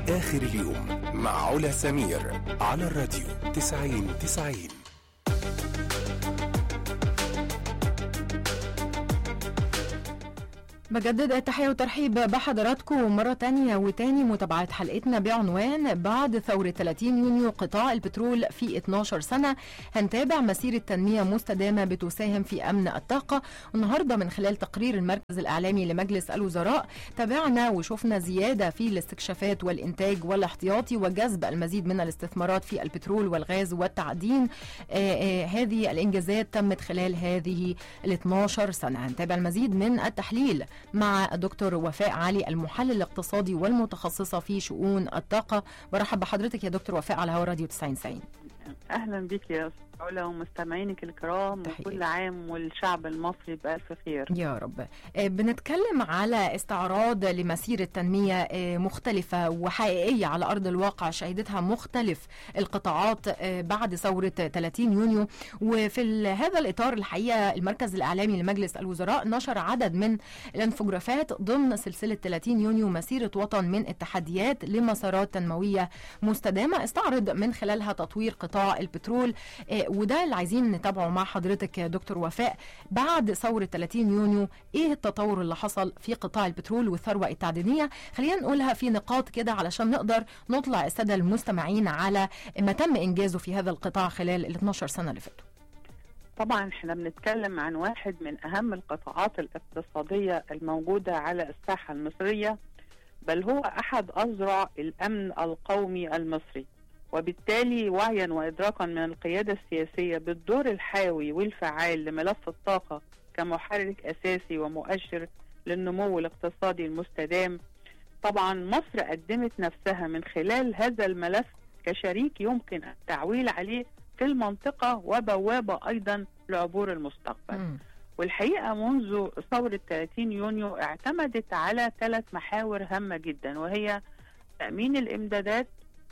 آخر اليوم مع علا سمير على الراديو 90 90 بجدد التحية والترحيب بحضراتكم مرة تانية وتاني متابعة حلقتنا بعنوان بعد ثورة 30 يونيو قطاع البترول في 12 سنة هنتابع مسيرة تنمية مستدامة بتساهم في أمن الطاقة والنهاردة من خلال تقرير المركز الإعلامي لمجلس الوزراء تابعنا وشفنا زيادة في الاستكشافات والإنتاج والاحتياطي وجذب المزيد من الاستثمارات في البترول والغاز والتعدين آه آه هذه الإنجازات تمت خلال هذه ال 12 سنة هنتابع المزيد من التحليل مع الدكتور وفاء علي المحلل الاقتصادي والمتخصصة في شؤون الطاقة برحب بحضرتك يا دكتور وفاء على هوا راديو 90 90 اهلا بك يا استاذ علا ومستمعينك الكرام تحية. وكل عام والشعب المصري بالف خير يا رب آه، بنتكلم على استعراض لمسيرة تنمية آه، مختلفة وحقيقية على أرض الواقع شهدتها مختلف القطاعات آه، بعد ثورة 30 يونيو وفي ال- هذا الإطار الحقيقة المركز الإعلامي لمجلس الوزراء نشر عدد من الانفوجرافات ضمن سلسلة 30 يونيو مسيرة وطن من التحديات لمسارات تنموية مستدامة استعرض من خلالها تطوير قطاع البترول آه، وده اللي عايزين نتابعه مع حضرتك يا دكتور وفاء بعد ثورة 30 يونيو ايه التطور اللي حصل في قطاع البترول والثروة التعدينية خلينا نقولها في نقاط كده علشان نقدر نطلع السادة المستمعين على ما تم إنجازه في هذا القطاع خلال ال 12 سنة اللي فاتوا طبعا احنا بنتكلم عن واحد من اهم القطاعات الاقتصاديه الموجوده على الساحه المصريه بل هو احد اذرع الامن القومي المصري وبالتالي وعيا وادراكا من القياده السياسيه بالدور الحيوي والفعال لملف الطاقه كمحرك اساسي ومؤشر للنمو الاقتصادي المستدام طبعا مصر قدمت نفسها من خلال هذا الملف كشريك يمكن التعويل عليه في المنطقة وبوابة أيضا لعبور المستقبل مم. والحقيقة منذ ثورة 30 يونيو اعتمدت على ثلاث محاور هامة جدا وهي تأمين الإمدادات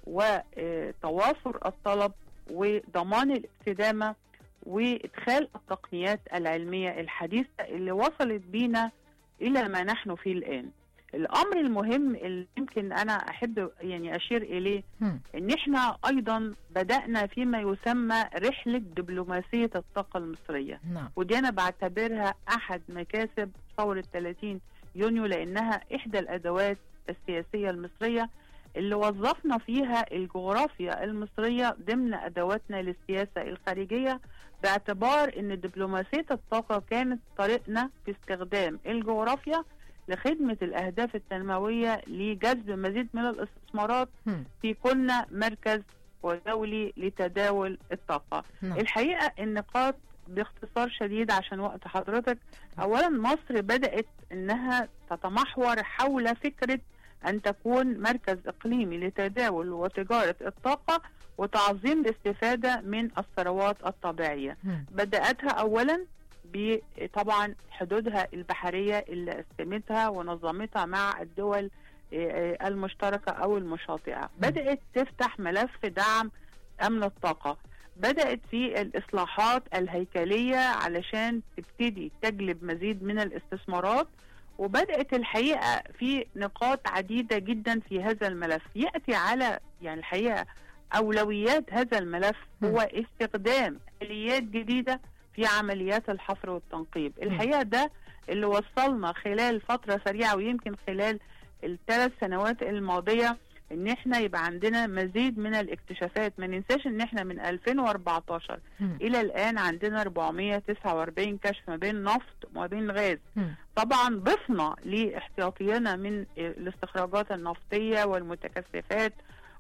وتوافر الطلب وضمان الاستدامة وإدخال التقنيات العلمية الحديثة اللي وصلت بينا إلى ما نحن فيه الآن الأمر المهم اللي يمكن أنا أحب يعني أشير إليه مم. ان احنا ايضا بدانا فيما يسمى رحله دبلوماسيه الطاقه المصريه نعم ودي انا بعتبرها احد مكاسب ثوره 30 يونيو لانها احدى الادوات السياسيه المصريه اللي وظفنا فيها الجغرافيا المصريه ضمن ادواتنا للسياسه الخارجيه باعتبار ان دبلوماسيه الطاقه كانت طريقنا في استخدام الجغرافيا لخدمه الاهداف التنمويه لجذب مزيد من الاستثمارات مم. في كنا مركز ودولي لتداول الطاقة نعم الحقيقة النقاط باختصار شديد عشان وقت حضرتك أولا مصر بدأت أنها تتمحور حول فكرة أن تكون مركز إقليمي لتداول وتجارة الطاقة وتعظيم الاستفادة من الثروات الطبيعية مم. بدأتها أولا بطبعا حدودها البحرية اللي قسمتها ونظمتها مع الدول آه، المشتركة أو المشاطئة بدأت تفتح ملف دعم أمن الطاقة بدأت في الإصلاحات الهيكلية علشان تبتدي تجلب مزيد من الاستثمارات وبدأت الحقيقة في نقاط عديدة جدا في هذا الملف يأتي على يعني الحقيقة أولويات هذا الملف هو استخدام آليات جديدة في عمليات الحفر والتنقيب الحقيقة ده اللي وصلنا خلال فترة سريعة ويمكن خلال الثلاث سنوات الماضية ان احنا يبقى عندنا مزيد من الاكتشافات ما ننساش ان احنا من 2014 مم. الى الان عندنا 449 كشف ما بين نفط وما بين غاز مم. طبعا ضفنا لاحتياطينا من الاستخراجات النفطية والمتكثفات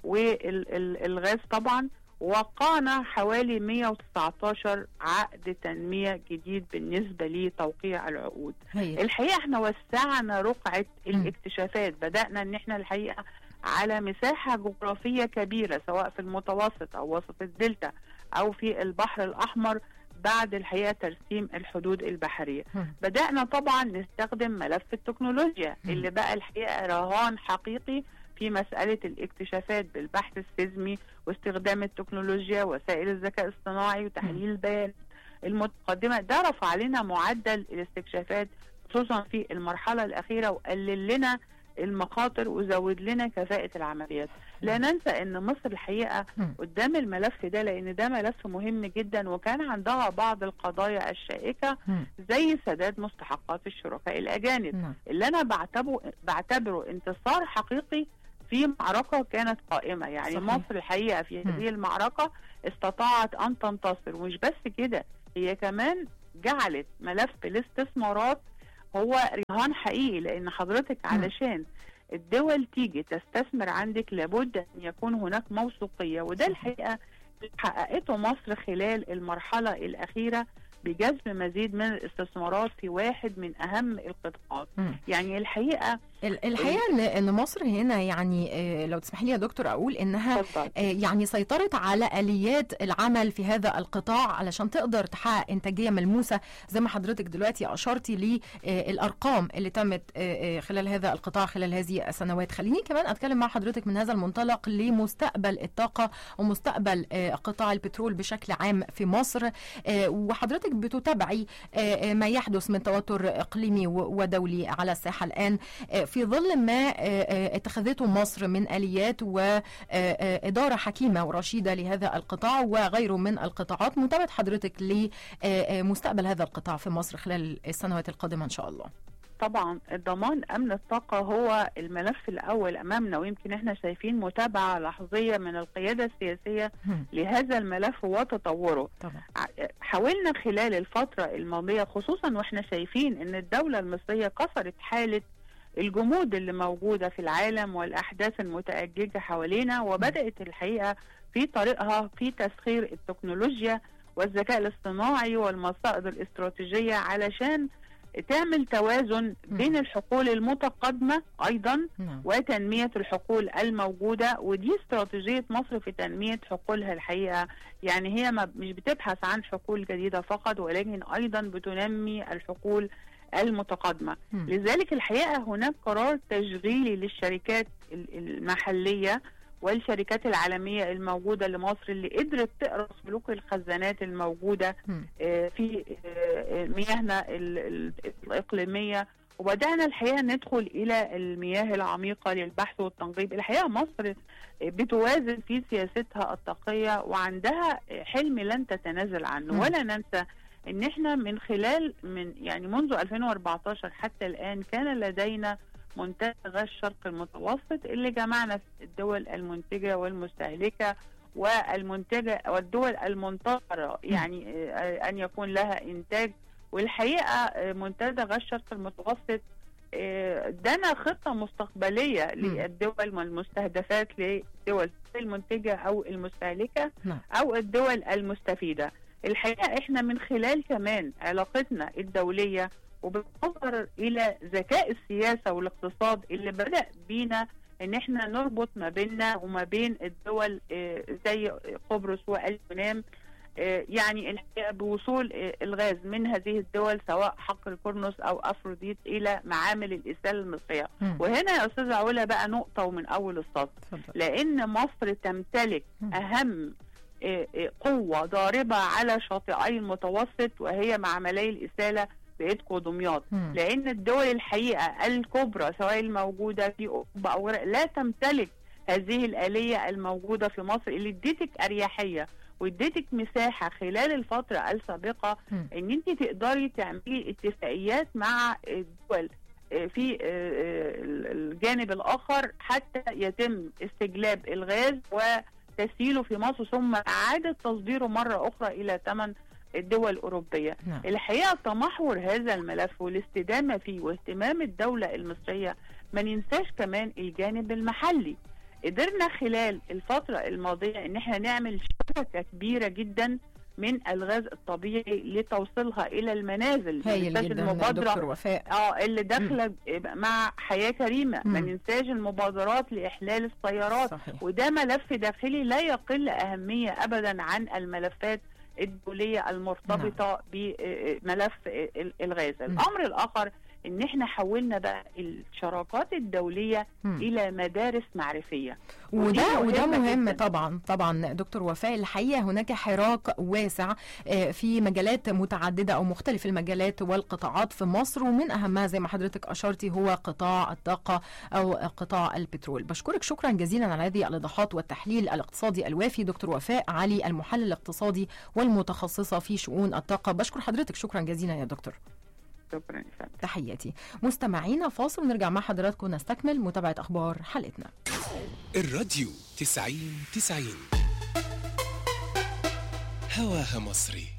والغاز طبعا وقعنا حوالي 119 عقد تنمية جديد بالنسبة لتوقيع العقود هي الحقيقة احنا وسعنا رقعة الاكتشافات بدأنا ان احنا الحقيقة على مساحة جغرافية كبيرة سواء في المتوسط او وسط الدلتا او في البحر الاحمر بعد الحقيقة ترسيم الحدود البحرية مم. بدأنا طبعا نستخدم ملف التكنولوجيا مم. اللي بقى الحقيقة رهان حقيقي في مسألة الاكتشافات بالبحث السيزمي واستخدام التكنولوجيا وسائل الذكاء الاصطناعي وتحليل البيانات المتقدمة ده رفع لنا معدل الاستكشافات خصوصا في المرحلة الأخيرة وقلل لنا المخاطر وزود لنا كفاءة العمليات لا ننسى ان مصر الحقيقة مم. قدام الملف ده لان ده ملف مهم جدا وكان عندها بعض القضايا الشائكة مم. زي سداد مستحقات الشركاء الاجانب نعم اللي انا بعتبره بعتبره انتصار حقيقي في معركة كانت قائمة يعني صحيح. مصر الحقيقة في مم. هذه المعركة استطاعت أن تنتصر ومش بس كده هي كمان جعلت ملف الاستثمارات هو رهان حقيقي لأن حضرتك مم. علشان الدول تيجي تستثمر عندك لابد أن يكون هناك موثوقية وده صحيح. الحقيقة اللي حققته مصر خلال المرحلة الأخيرة بجذب مزيد من الاستثمارات في واحد من أهم القطاعات مم. يعني الحقيقة ال- الحقيقه ان ان مصر هنا يعني آه، لو تسمحي لي يا دكتور اقول انها اتفضل آه، يعني سيطرت على اليات العمل في هذا القطاع علشان تقدر تحقق انتاجيه ملموسه زي ما حضرتك دلوقتي اشرتي للارقام اللي تمت آه، آه، خلال هذا القطاع خلال هذه السنوات خليني كمان اتكلم مع حضرتك من هذا المنطلق لمستقبل الطاقه ومستقبل آه، قطاع البترول بشكل عام في مصر آه، وحضرتك بتتابعي آه، آه، ما يحدث من توتر اقليمي و- ودولي على الساحه الان آه، في ظل ما آه، آه، اتخذته مصر من اليات واداره حكيمه ورشيده لهذا القطاع وغيره من القطاعات متابعه حضرتك لمستقبل هذا القطاع في مصر خلال السنوات القادمه ان شاء الله. طبعا ضمان امن الطاقه هو الملف الاول امامنا ويمكن احنا شايفين متابعه لحظيه من القياده السياسيه هم، لهذا الملف وتطوره طبعا ع- حاولنا خلال الفتره الماضيه خصوصا واحنا شايفين ان الدوله المصريه كسرت حاله الجمود اللي موجوده في العالم والاحداث المتاججه حوالينا وبدات الحقيقه في طريقها في تسخير التكنولوجيا والذكاء الاصطناعي والمصائد الاستراتيجيه علشان تعمل توازن بين الحقول المتقدمه ايضا نعم وتنمية الحقول الموجودة ودي استراتيجية مصر في تنمية حقولها الحقيقة يعني هي ما مش بتبحث عن حقول جديدة فقط ولكن أيضا بتنمي الحقول المتقدمة هم، لذلك الحقيقة هناك قرار تشغيلي للشركات ال- المحلية والشركات العالمية الموجودة لمصر اللي قدرت تقرا سلوك الخزانات الموجودة هم، آه، في آه، مياهنا ال- ال- الإقليمية وبدأنا الحقيقة ندخل إلى المياه العميقة للبحث والتنقيب الحقيقة مصر بتوازن في سياستها الطاقية وعندها حلم لن تتنازل عنه مم. ولا ننسى ان احنا من خلال من يعني منذ 2014 حتى الان كان لدينا منتدى غاز الشرق المتوسط اللي جمعنا الدول المنتجة والمستهلكة والمنتجة والدول المنتظرة يعني آه، أن يكون لها إنتاج والحقيقة آه، منتدى غاز الشرق المتوسط آه، ادانا خطة مستقبلية للدول والمستهدفات للدول المنتجة أو المستهلكة نعم. أو الدول المستفيدة الحقيقة احنا من خلال كمان علاقتنا الدولية وبالنظر إلى ذكاء السياسة والاقتصاد اللي بدأ بينا ان احنا نربط ما بيننا وما بين الدول آه، زي قبرص واليونان آه، يعني الحقيقة بوصول آه، الغاز من هذه الدول سواء حقل كورنوس او افروديت الى معامل الاسال المصريه هم، وهنا يا استاذه علا بقى نقطه ومن اول السطر اتفضل. لان مصر تمتلك مم. اهم آه، آه، قوه ضاربه على شاطئي المتوسط وهي معملي الاساله بإيدكو ودمياط هم، لان الدول الحقيقه الكبرى سواء الموجوده في اوروبا او غيرها لا تمتلك هذه الاليه الموجوده في مصر اللي اديتك اريحيه واديتك مساحه خلال الفتره السابقه هم، ان انت تقدري تعملي اتفاقيات مع الدول آه، في آه، آه، الجانب الاخر حتى يتم استجلاب الغاز وتسييله في مصر ثم اعاده تصديره مره اخرى الى ثمن الدول الاوروبيه نعم الحقيقه تمحور هذا الملف والاستدامه فيه واهتمام الدوله المصريه ما ننساش كمان الجانب المحلي قدرنا خلال الفتره الماضيه ان احنا نعمل شبكه كبيره جدا من الغاز الطبيعي لتوصيلها الى المنازل ما هايل ننساش جدا المبادره دكتور وفاء اه اللي داخله مع حياه كريمه ما مم. ننساش المبادرات لاحلال السيارات صحيح وده ملف داخلي لا يقل أهمية أبدا عن الملفات الدولية المرتبطة بملف الغاز مم. الأمر الآخر ان احنا حولنا بقى الشراكات الدوليه مم. الى مدارس معرفيه وده ودي وده مهمة مهم جداً. طبعا طبعا دكتور وفاء الحقيقه هناك حراك واسع آه، في مجالات متعدده او مختلف المجالات والقطاعات في مصر ومن اهمها زي ما حضرتك اشرتي هو قطاع الطاقه او قطاع البترول بشكرك شكرا جزيلا على هذه الايضاحات والتحليل الاقتصادي الوافي دكتور وفاء علي المحلل الاقتصادي والمتخصصه في شؤون الطاقه بشكر حضرتك شكرا جزيلا يا دكتور شكرا يا فندم. تحياتي مستمعينا فاصل ونرجع مع حضراتكم نستكمل متابعه اخبار حلقتنا الراديو تسعين تسعين هواها مصري